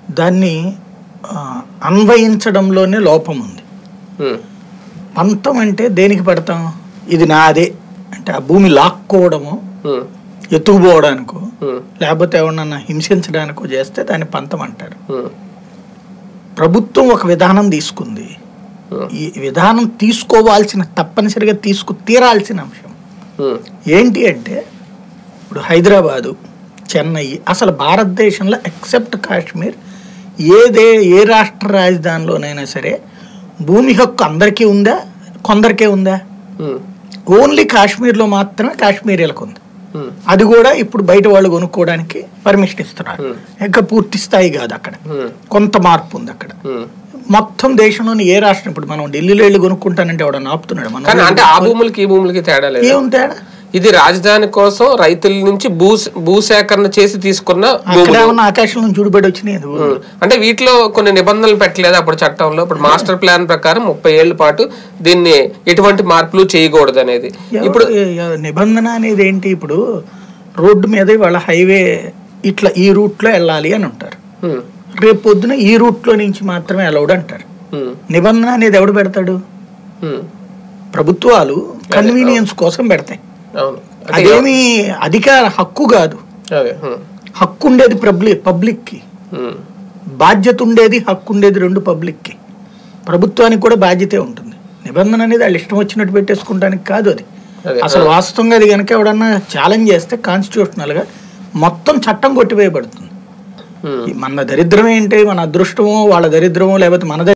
దాన్ని ఆ, అన్వయించడంలోనే లోపం ఉంది ఉమ్, పంతం అంటే దేనికి పెడతాం ఇది నాదే అంటే ఆ భూమి లాక్కోవడము ఉమ్, ఎత్తుకుపోవడానికో ఉమ్, లేకపోతే ఎవరన్నా హింసించడానికో చేస్తే దాన్ని పంతం అంటారు ఉమ్, ప్రభుత్వం ఒక విధానం తీసుకుంది ఉమ్, ఈ విధానం తీసుకోవాల్సిన తప్పనిసరిగా తీసుకు తీరాల్సిన అంశం ఉమ్, ఏంటి అంటే ఇప్పుడు హైదరాబాదు చెన్నై అసలు భారతదేశంలో ఎక్సెప్ట్ కాశ్మీర్ ఏదే ఏ రాష్ట్ర రాజధానిలోనైనా సరే భూమి హక్కు అందరికీ ఉందా కొందరికే ఉందా ఉమ్, ఓన్లీ కాశ్మీర్లో మాత్రమే కాశ్మీరీలకు ఉంది ఉమ్, అది కూడా ఇప్పుడు బయట వాళ్ళు కొనుక్కోవడానికి పర్మిషన్ ఇస్తున్నారు Hmm. ఇంకా పూర్తి స్థాయి కాదు అక్కడ ఉమ్, కొంత మార్పు ఉంది అక్కడ ఉమ్. మొత్తం దేశంలోని ఏ రాష్ట్రం ఇప్పుడు మనం ఢిల్లీలో వెళ్ళి కొనుక్కుంటానంటే ఎవడన్నా ఆపుతున్నాడు మనం కానీ అంటే ఆ భూములకి ఈ భూములకి తేడా లేదు ఏం తేడా ఇది రాజధాని కోసం రైతుల నుంచి భూ భూసేకరణ చేసి తీసుకున్న అక్కడ భూములు ఏమన్నా ఆకాశం నుంచి చూడబడి వచ్చినాయి అది ఉమ్. అంటే వీటిలో కొన్ని నిబంధనలు పెట్టలేదు అప్పుడు చట్టంలో ఇప్పుడు మాస్టర్ ప్లాన్ ప్రకారం ముప్పై ఏళ్ల పాటు దీన్ని ఎటువంటి మార్పులు చేయకూడదు అనేది ఇప్పుడు నిబంధన అనేది ఏంటి ఇప్పుడు రోడ్డు మీద వాళ్ళ హైవే ఇట్లా ఈ రూట్లో వెళ్ళాలి అని ఉంటారు ఉమ్, రేపు పొద్దున ఈ రూట్లో నుంచి మాత్రమే అలౌడ్ అంటారు ఉమ్, నిబంధన అనేది ఎవడు పెడతాడు ఉమ్. ప్రభుత్వాలు కన్వీనియన్స్ కోసం పెడతాయి అవును అంటే అదేమి అధికార హక్కు కాదు అదే ఉమ్, హక్కు ఉండేది పబ్లిక్ పబ్లిక్కి ఉమ్, బాధ్యత ఉండేది హక్కు ఉండేది రెండు పబ్లిక్కి ప్రభుత్వానికి కూడా బాధ్యతే ఉంటుంది నిబంధన అనేది వాళ్ళు ఇష్టం వచ్చినట్టు పెట్టేసుకుంటానికి కాదు అది అదే అసలు వాస్తవంగా అది కనుక ఎవడన్నా ఛాలెంజ్ చేస్తే కాన్స్టిట్యూషనల్ గా మొత్తం చట్టం కొట్టివేయబడుతుంది ఉమ్. ఈ మన దరిద్రం ఏంటి మన అదృష్టమో వాళ్ళ దరిద్రమో లేకపోతే మన